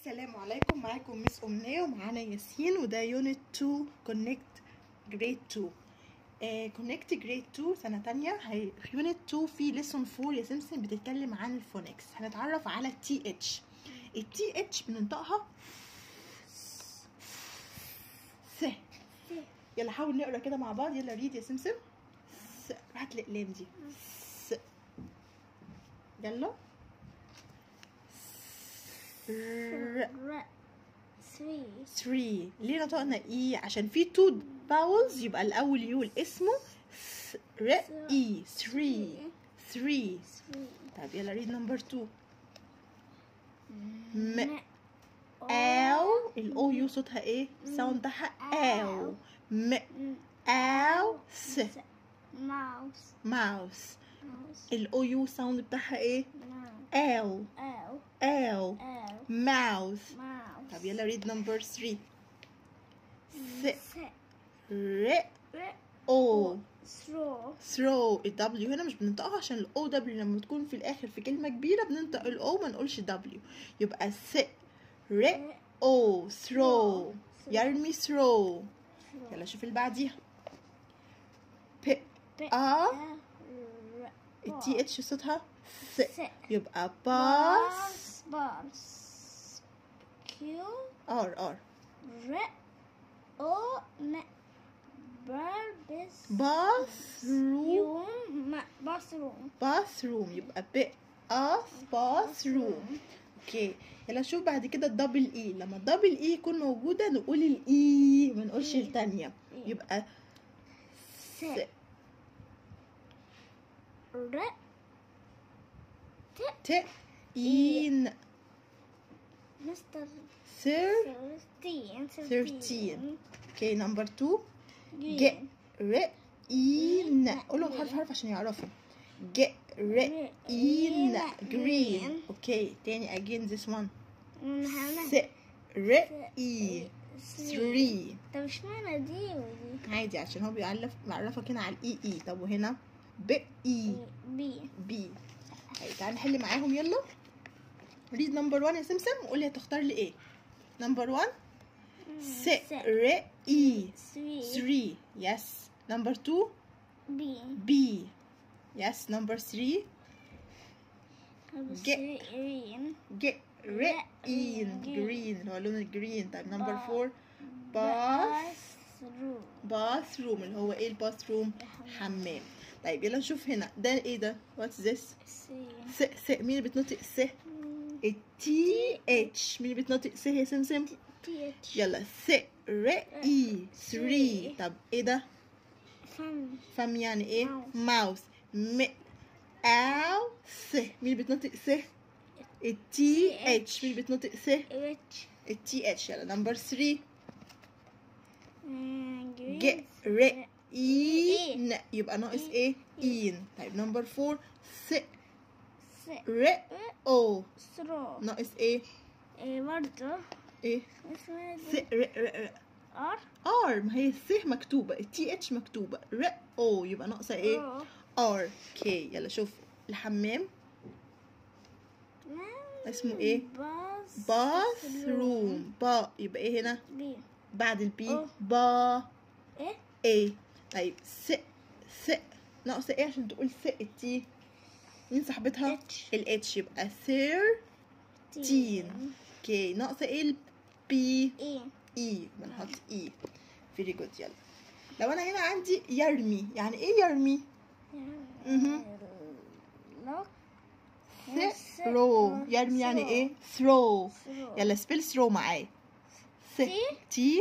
السلام عليكم معاكم مس أمنية ومعانا ياسين وده يونت 2 كونكت جريد 2 كونكت جريد 2 سنة تانية هي في يونت 2 في ليسون 4 يا سمسم بتتكلم عن الفونكس هنتعرف على التي اتش التي اتش بننطقها س يلا حاول نقرا كده مع بعض يلا ريد يا سمسم س هات الاقلام دي س يلا ر three 3 ليه نطقنا اي عشان في تو باولز يبقى الاول يقول اسمه س ر اي 3 3 three طيب يلا ريد نمبر 2 م م او الاو يو صوتها ايه ساوند بتاعها او م او س mouse ماوس mouse الاو يو ساوند بتاعها ايه mouse او L او L ماوس mouse طب يلا ريد نمبر 3 س S ر R او throw throw الدبليو هنا مش بننطقها عشان الاو دبليو لما تكون في الاخر في كلمه كبيره بننطق الاو ما نقولش دبليو يبقى س ر او throw يرمي throw يلا شوف اللي بعديها ب ا التي اتش صوتها س يبقى باس باص باص Q ار ار R O م بربس باث روم يوم باثروم باث روم يبقى ب اث باث روم اوكي يلا شوف بعد كده الدبل اي لما الدبل اي يكون موجوده نقول الاي ما نقولش إي. التانية إي. يبقى س ر ت اين مستر ثير ثيرتين 13 اوكي نمبر 2 ج ر اين قولهم حرف حرف عشان يعرفوا ج ر اين جرين اوكي تاني again this one س ر اي 3 طب اشمعنى دي ودي عادي عشان هو بيعرف بيعرفك هنا على الاي اي طب وهنا ب اي بي بي طيب تعالى نحل معاهم يلا ريد نمبر 1 يا سمسم وقولي هتختار لي ايه نمبر 1 س ر اي 3 3 يس نمبر 2 بي بي يس نمبر 3 Get. جرين ج ر ان جرين اللي هو لون الجرين طيب نمبر 4 باث باثروم باث روم اللي هو ايه الباث روم حمام طيب يلا نشوف هنا ده ايه ده واتس ذس سي س س مين اللي بتنطق س التي اتش مين اللي بتنطق س يا سمسم تي اتش يلا س ر اي 3 طب ايه ده فم فم يعني ايه Mouse. ماوس م او س مين اللي بتنطق س التي اتش مين اللي بتنطق س اتش التي اتش يلا نمبر 3 ج جرين ر اي ن يبقى ناقص ايه اين طيب نمبر 4 س س ر او ثرو ناقص ايه برضه ايه اسمها س دي ر ر ر ار ار ما هي الس مكتوبه التي اتش مكتوبه ر او يبقى ناقصه ايه أو. ار كي يلا شوف الحمام اسمه ايه باث باث روم با يبقى ايه هنا بي بعد البي أو. با ايه ايه طيب س س ناقصه ايه عشان تقول س التي مين صاحبتها اتش الاتش يبقى ثير تين اوكي ناقصه ايه البي ايه اي بنحط اي فيري جود يلا لو انا هنا عندي يرمي يعني ايه يرمي مهم. لوك ثرو يرمي يعني ايه ثرو يلا سبيل ثرو معايا س تي. تي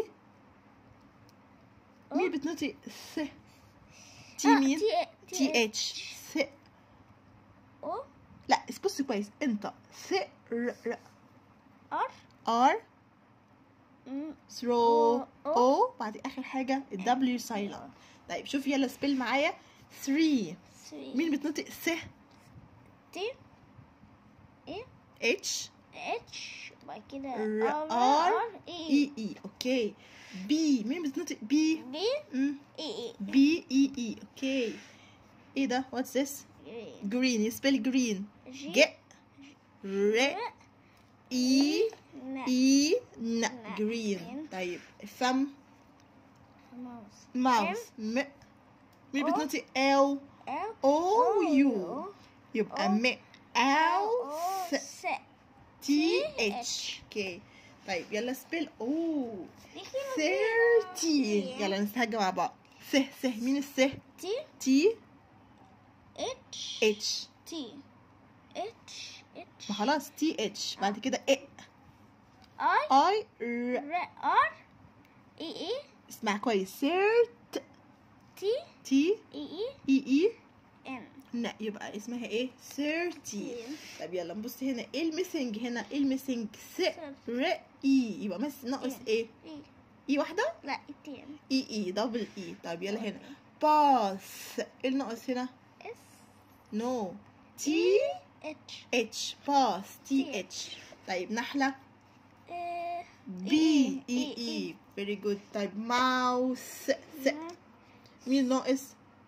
أو. مين بتنطق س تي آه، مين تي تي اتش س او لا بص كويس انت س ر ر ار ار م، ثرو أو. او بعد اخر حاجه الدبليو سايلنت طيب شوف يلا سبيل معايا 3 ثري مين بتنطق س تي ايه اتش اتش بعد كده ر ار ار ار اي اي اي اوكي بي مين بتنطق بي بي مم. اي اي بي اي اي اوكي ايه ده واتس ذس جرين جرين يسبل جرين جي ج ر اي ن اي ن ن. جرين green. طيب الفم ماوس ماوس م مين أو. بتنطق او ال او يو يبقى أو. م او س س تي T اتش اوكي طيب يلا سبيل اوه دي كلمة 13 كبيرة. يلا نسهج مع بعض س س مين الس تي تي اتش اتش تي اتش اتش ما خلاص تي اتش بعد كده اي اي اي ر ر ار اي اي اسمع كويس سيرت تي تي اي اي اي اي ان لا يبقى اسمها ايه 30 طب يلا نبص هنا ايه الميسنج هنا ايه الميسنج س ر اي يبقى مس ناقص ايه اي اي واحده لا اتين اي اي دبل اي طب يلا هنا باس ايه الناقص هنا اس نو تي اتش اتش باس تي اتش طيب نحله اه بي إي، اي إي، اي فيري جود طيب ماوس س مين ناقص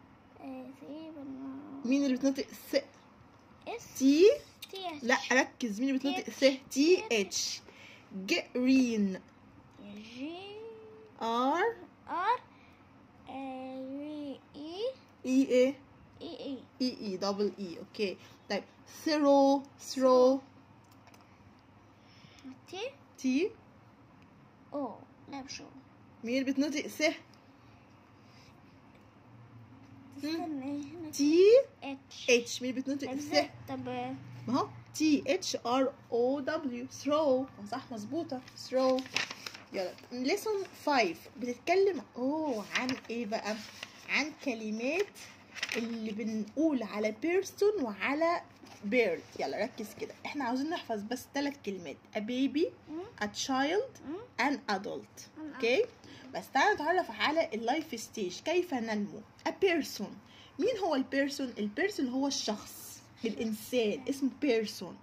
مين اللي بتنطق س اس تي تي اتش لا ركز مين اللي بتنطق س تي اتش جرين جي ار ار اي اي اي ايه اي اي اي اي دبل اي اوكي طيب ثرو ثرو تي تي او لا مش هو مين اللي بتنطق س استنى هنا تي اتش اتش مين اللي بتنطق طب س ده- طب ما هو تي اتش ار او دبليو ثرو صح مظبوطه ثرو يلا ليسون 5 بتتكلم اوه عن ايه بقى عن كلمات اللي بنقول على بيرسون وعلى بيرد يلا ركز كده احنا عاوزين نحفظ بس ثلاث كلمات a baby مم. a child مم. an adult An اوكي بس تعالى نتعرف على اللايف ستيج كيف ننمو a person مين هو البيرسون البيرسون هو الشخص الانسان اسمه بيرسون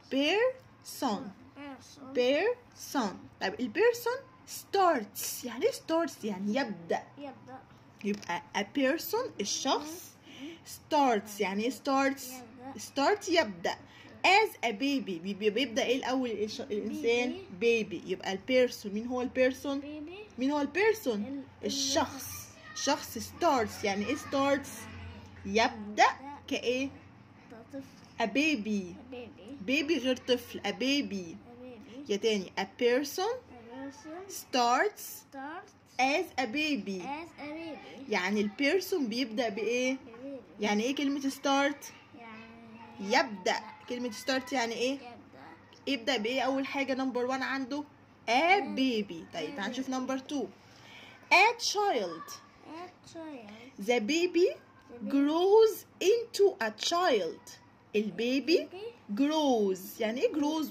بيرسون بيرسون بيرسون طيب البيرسون starts يعني ايه starts يعني يبدأ يبدأ يبقى a person الشخص starts يعني ايه starts يبدأ. start يبدأ as a baby بي- بي- بيبدأ ايه الأول الش- الإنسان baby يبقى البيرسون مين هو البيرسون بيبي مين هو البيرسون ال- الشخص شخص starts يعني ايه starts يبدأ كايه طفل a baby بيبي بيبي غير طفل a baby بيبي يا تاني a person بيرسون starts starts as a baby as a baby يعني البيرسون بيبدأ بإيه؟ baby يعني إيه كلمة start؟ يعني يبدأ كلمة start يعني إيه؟ يبدأ يبدأ بإيه أول حاجة نمبر 1 عنده؟ a baby طيب تعال نشوف نمبر 2 a child a child the baby grows into a child البيبي baby grows يعني إيه grows؟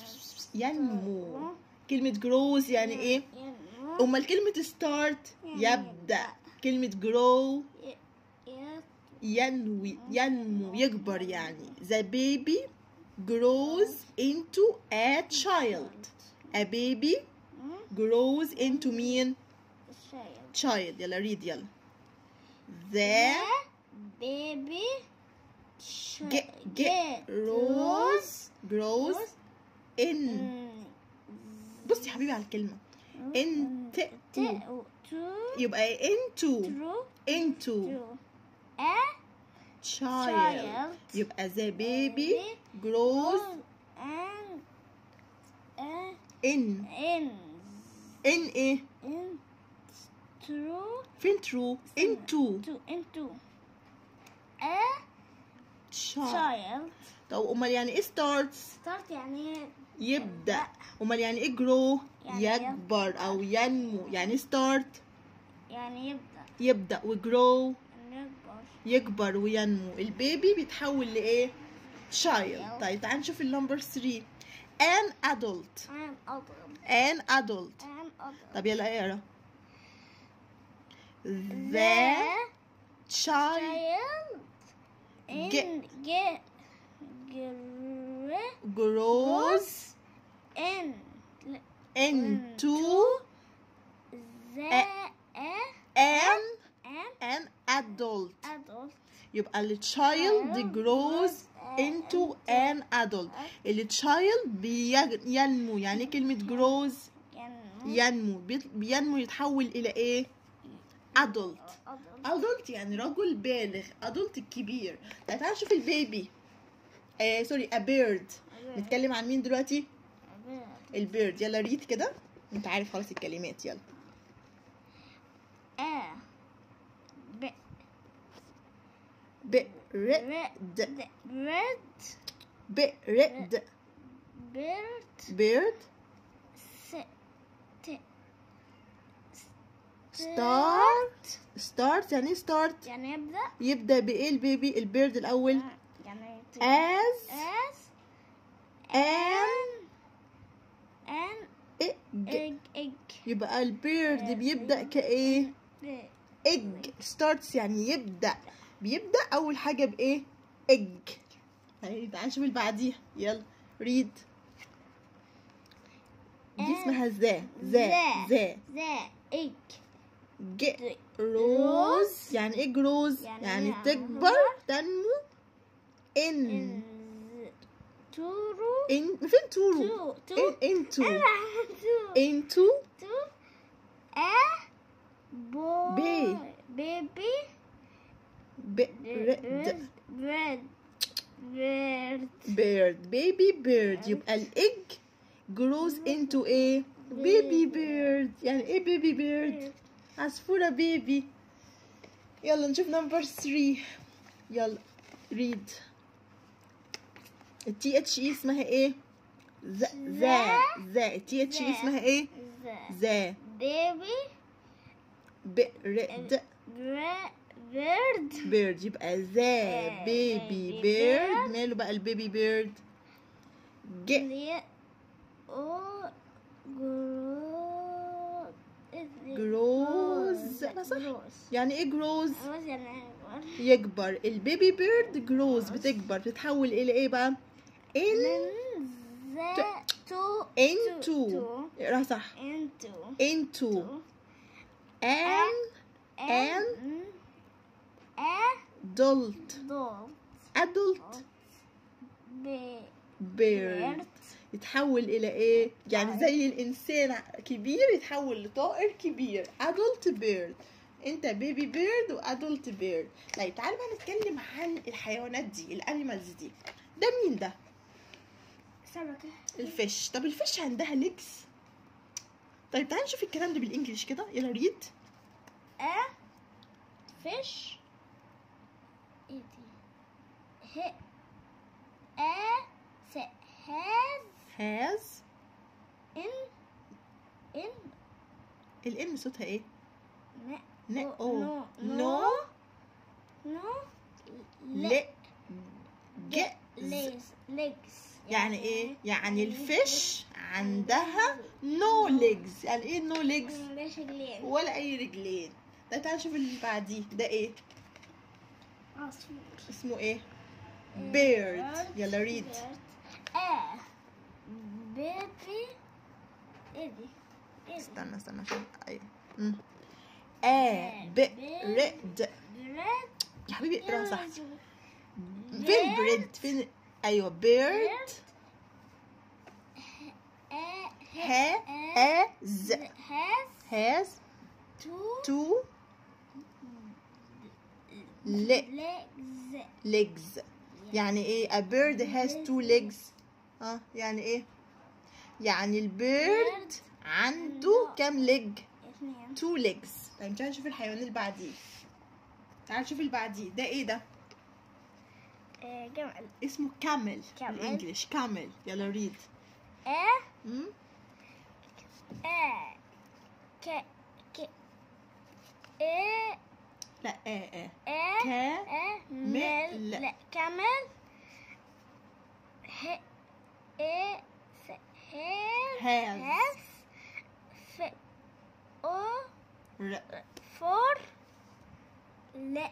ينمو كلمة grows يعني إيه؟ ينمو أمال كلمة start يبدأ كلمة grow ي- ي- ينوي ينمو يكبر يعني the baby grows into a child a baby مم. grows into مين child child يلا read يلا the baby get get grows grows in بص يا حبيبي على الكلمة انت to يبقى into through into to a child child يبقى the baby grows and a in in in ايه in through فين true into to into a child child طب امال يعني ايه starts start يعني يبدأ امال يعني ايه grow يعني يكبر او ينمو يعني start يعني يبدأ يبدأ وgrow يكبر يكبر وينمو البيبي بيتحول لايه child طيب تعال نشوف النمبر 3 an adult an adult an adult an adult طب يلا اقرا the the child child in Get- get gr- grows in into the A- a an an an adult adult يبقى ال child grows into an adult ال child بي- ينمو يعني إيه كلمة grows يعني ينمو بيت- بينمو يتحول إلى إيه adult أضل. adult يعني رجل بالغ adult الكبير طيب تعالى نشوف البيبي آه سوري a bird نتكلم عن مين دلوقتي البيرد يلا ريد كده انت عارف خلاص الكلمات يلا آ ب bird برد bird برد bird س ت start start يعني إيه start يعني يبدأ يبدأ بإيه البيبي البيرد الأول يعني ت- as as an an egg egg egg يبقى البيرد بيبدأ كإيه ب egg starts يعني يبدأ بيبدأ أول حاجة بإيه egg يعني تعالى نشوف اللي بعديها يلا read دي اسمها ذا ذا ذا ذا egg get grows يعني ايه grows يعني يعني إيه؟ تكبر تنمو in in turu in فين تورو to to in into to into to a boy Bee. baby bird bird bird bird bird baby bird يبقى الايج grows into a baby bird يعني ايه baby bird عصفورة بيبي يلا نشوف نمبر 3 يلا read التي اتش اي اسمها ايه ذا ذا ذا التي اتش اي ذا. اسمها ايه the ذا baby bird bra- bird بيرد يبقى ذا آه، بيبي baby بيرد bird. ماله بقى البيبي بيرد جيت اللي او Grows. جروز صح؟ جروز يعني ايه جروز جروز يعني أكبر. يكبر البيبي بيرد جروز بتكبر بتتحول الى ايه بقى in من ذا تو into to اقراها صح into into to an an adult adult adult be- bird bird يتحول الى ايه يعني زي الانسان كبير يتحول لطائر كبير adult bird انت بيبي بيرد وادولت بيرد طيب تعالى بقى نتكلم عن الحيوانات دي الانيمالز دي ده مين ده سمكة الفيش طب الفيش عندها ليجز طيب تعالى نشوف الكلام ده بالانجلش كده يلا ريد a fish ايه دي ه a س has has in in الام صوتها ايه ن ن أو- او no نو no ل ج legs legs يعني ايه يعني الفيش عندها نو ليجز يعني ايه نو ليجز مش رجلين ولا اي رجلين ده تعالى نشوف اللي بعديه ده ايه عصفور اسمه ايه بيرد يلا ريد اه بيبي ايه دي؟ ايه دي؟ استنى استنى عشان ايوه مم. ا ب ر د بريد يا حبيبي اقراها صح فين بريد فين ايوه بيرد ها ا ز has has two two le legs legs يعني ايه a bird has two legs اه يعني ايه يعني البيرد عنده كام ليج اثنين two legs طيب تعالى نشوف الحيوان اللي بعديه تعالى نشوف اللي بعديه ده ايه ده آه، جمل اسمه كامل كامل. بالانجلش كامل يلا ريد ا مم؟ ا ك ك ا لا اه اه ا كا ا مل. لا كمل ه ا س has has has ف او ر فور لا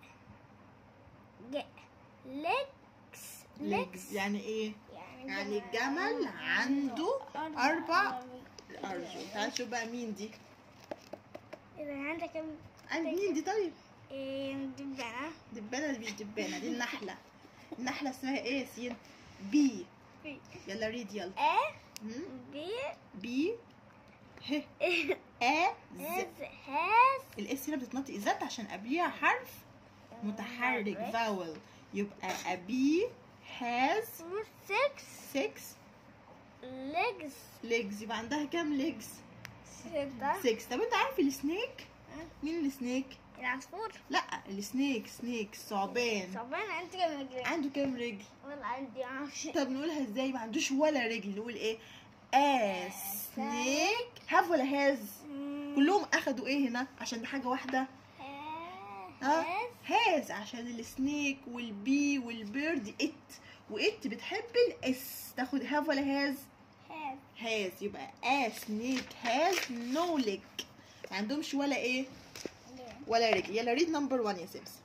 ج legs legs يعني ايه يعني يعني الجمل عنده أربع أرجل تعالى نشوف بقى مين دي إذا عندك كم عند مين دي طيب إيه دبانة دبانة دي مش دبانة دي النحلة النحلة اسمها ايه يا ياسين بي بي يلا ريد يلا A مم. B بي ه ا ز is has الاس هنا بتتنطق ذات عشان قبليها حرف متحرك فاول يبقى a bee has six six legs legs يبقى عندها كام legs ستة six طب انت عارف السنيك مين السنيك العصفور لا السنيك سنيك ثعبان صعبان انت كم رجل عنده كام رجل والله عندي عشر طب نقولها ازاي ما عندوش ولا رجل نقول ايه a snake have ولا has كلهم اخدوا ايه هنا عشان دي حاجه واحده ها هاز عشان السنيك والبي والبيرد ات وات بتحب الاس تاخد هاف ولا هاز هاز يبقى a snake has no leg ما عندهمش ولا ايه ولا رجل يلا ريد نمبر 1 يا سمسم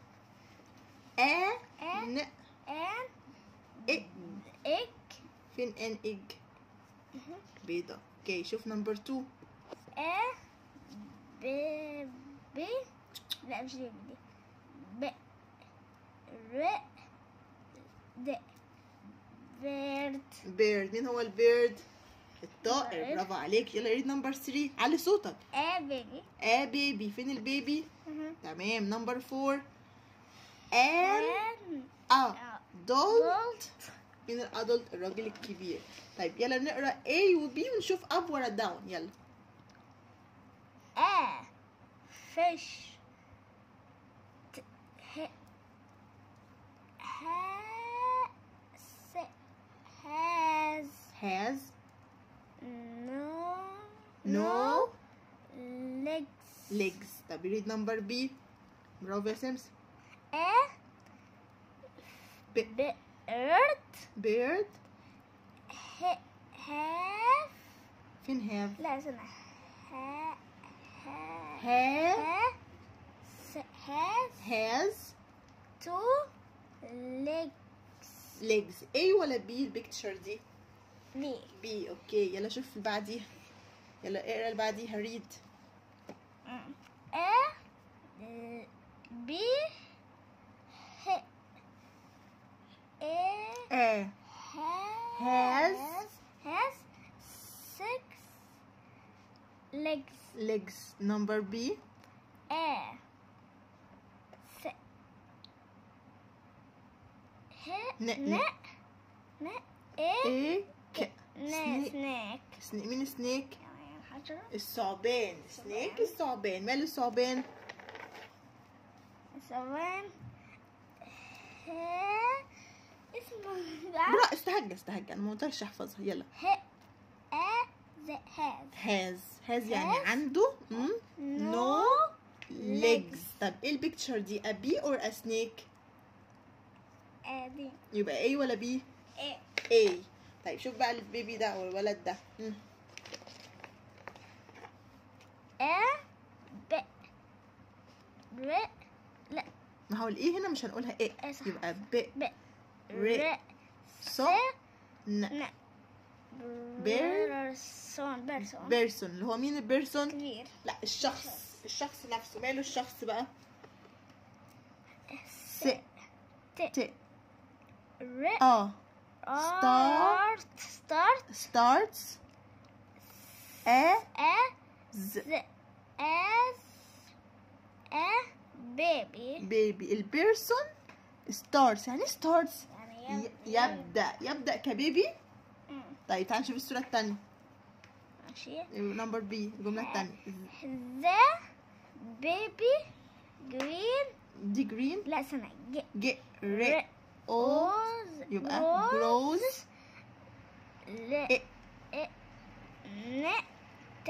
a A. ن and إيه. egg فين ان ايج بيضة اوكي شوف نمبر 2 A baby لا مش baby دي ب ر د bird بيرد مين هو البيرد الطائر طائر. برافو عليك يلا ريد نمبر 3 علي صوتك A baby a بيبي فين البيبي مهم. تمام نمبر 4 an and adult adult مين الادلت الراجل الكبير طيب يلا نقرا A و B ونشوف اب ورا داون يلا A fish T- ha has has has no no legs legs طب ريد نمبر B برافو يا سمس A ب- bird bird ha have فين have لا استنى ha ha have ha s- has has two legs legs A ولا B البيكتشر دي B B اوكي يلا شوف اللي بعديها يلا اقرا اللي بعديها ريد A B H A A has has six legs. legs number B A S H ن- N ن- N A A ك N snake snake. سنيك مين سنيك حجرة الثعبان سنيك الثعبان ماله الثعبان ثوان ها اسمه بقى برا استهجى استهجى انا ما قلتلكش احفظها يلا ه ا ز هاز has has يعني Has. عنده مم. نو legs طب ايه البيكتشر دي a bee or a snake ادي يبقى A ولا B ايه A طيب شوف بقى البيبي ده او الولد ده مم. ا ب ر لا ما هو الايه هنا مش هنقولها ايه إيه صح. يبقى ب ب ر ر ص س ن ن بير- بيرسون بيرسون بيرسون اللي هو مين البيرسون كبير لا الشخص الشخص نفسه ماله الشخص بقى س ت ت ر اه ستارت ستارت starts a ا z ز as a baby بيبي البيرسون starts يعني starts يعني ي- يبدأ يبدأ كبيبي مم. طيب تعال نشوف الصورة التانية ماشي نمبر بي الجملة التانية the baby green دي جرين لا استنى ج ج ر او grows يبقى grows ل إيه. إيه. ن ت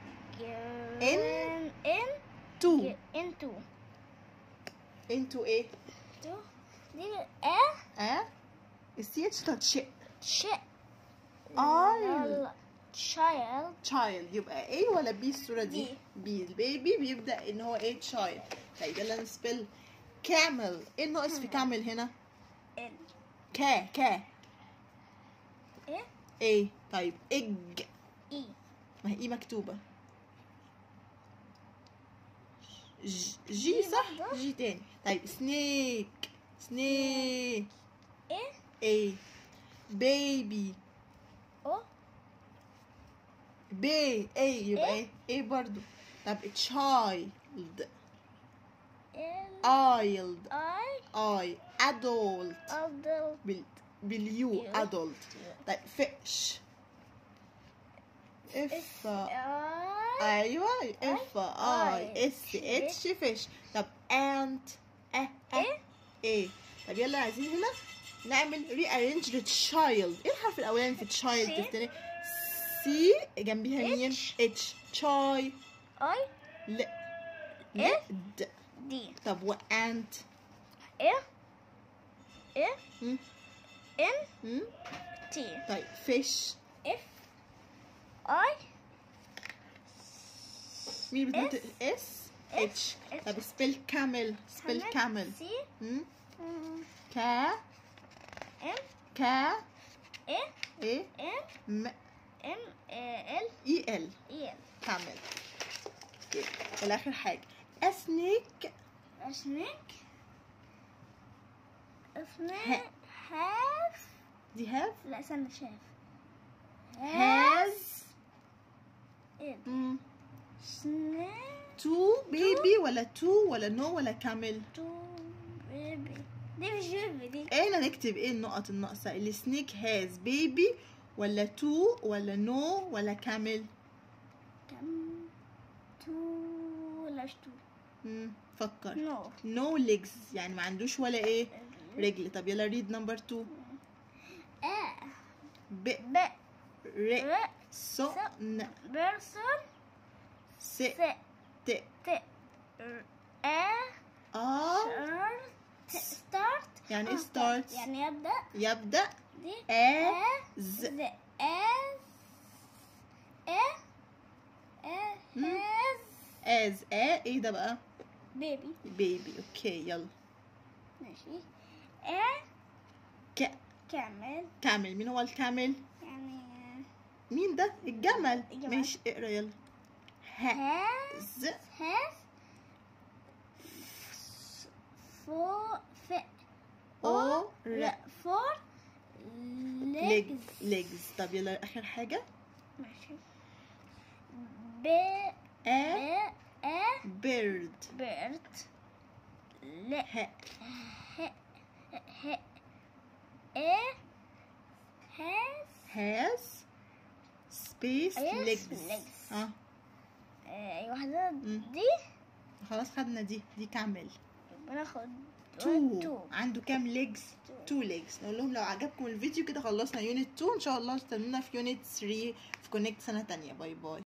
In. in to into into ايه to دي ا ا السي اتش تاتش ش Child. child child يبقى ايه ولا بي الصورة دي بي. بي البيبي بيبدأ ان هو ايه child طيب يلا نسبل كامل ايه الناقص في كامل هنا ال كا كا ايه ايه طيب اج اي ما هي ايه مكتوبة ج- جي جي صح برضه. جي تاني طيب سنيك سنيك ايه ايه بيبي او بي ايه يبقى إيه؟ ايه ايه برضو طب child ال ايلد اي اي adult ادل بال باليو يو. adult طيب fish اف اي ايوه اف اي اس اتش فيش طب انت اه اه إيه؟ ايه طب يلا عايزين هنا نعمل ري ارينج للتشايلد ايه الحرف الاولاني في تشايلد سي. تفتكري سي جنبيها مين اتش. اتش تشاي اي ل إيه؟ لد دي طب وانت ايه ايه مم. ان مم. تي طيب فيش اف اي مين بتنطق اس. اس اس. اتش اس. طب سبيل كامل سبيل كامل سي مم. ام كا ام كا ايه ايه ام م ام ال اي ال اي كامل اوكي. والاخر حاجه اسنيك اسمك اسمك هاف دي هاف لا استنى شاف هاز ايه سنيك تو بيبي ولا تو ولا نو ولا كامل تو بيبي دي مش بيبي دي اين نكتب ايه النقط الناقصه السنيك هاز بيبي ولا تو ولا نو ولا كامل كم تو ولا مش تو مم. فكر نو نو ليجز يعني ما عندوش ولا ايه رجل طب يلا ريد نمبر 2 ا ب ب ر ر سو ن بيرسون س س ت ت ر ا ا ستارت ستارت يعني ايه ستارت يعني يبدأ يبدا دي ا ز ز ز از ا ا مم. هاز از ا ايه ده بقى بيبي بيبي اوكي يلا ماشي ا ك كامل كامل مين هو الكامل يعني مين ده الجمل الجمل. ماشي اقرا يلا ه هاز ز هاز فو ف او ر لا فور ليج ليجز ليجز طب يلا اخر حاجه ماشي ب ا ب ا بيرد بيرد ل ه ه ه ا هاز هاز سبيس Yes, ليجز legs. اه اي واحدة مم. دي خلاص خدنا دي دي كامل يبقى ناخد تو تو عنده كام ليجز Two. تو ليجز نقول لهم لو عجبكم الفيديو كده خلصنا يونت 2 ان شاء الله استنونا في يونت 3 في كونكت سنه تانية باي باي